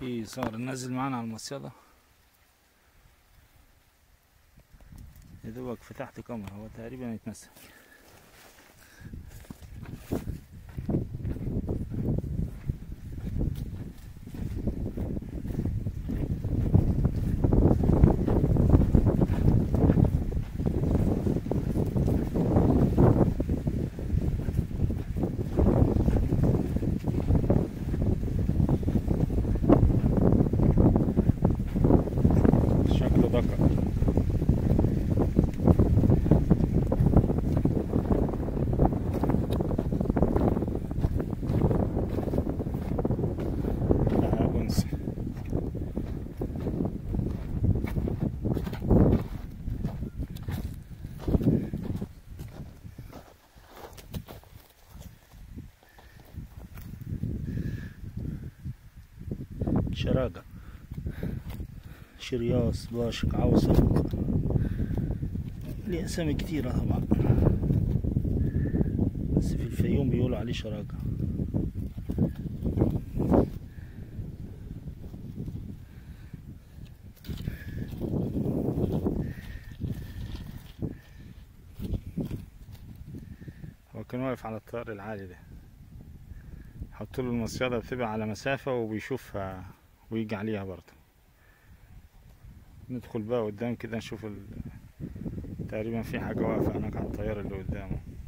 في صار نازل معانا على المصيدة يا دوبك فتحت كاميرا هو تقريبا يتمسك شكله ذكر آه، أنثى شراقة شرياس باشق عوصق ليه أسامي كتيرة طبعا بس في الفيوم بيقولوا عليه شراقة هو كان واقف على الطائر العالي ده حطوا له المصيدة بتبقى على مسافة وبيشوفها ويجي عليها برضه ندخل بقى قدام كده نشوف ال... تقريبا في حاجة واقفة هناك على الطيارة اللي قدامه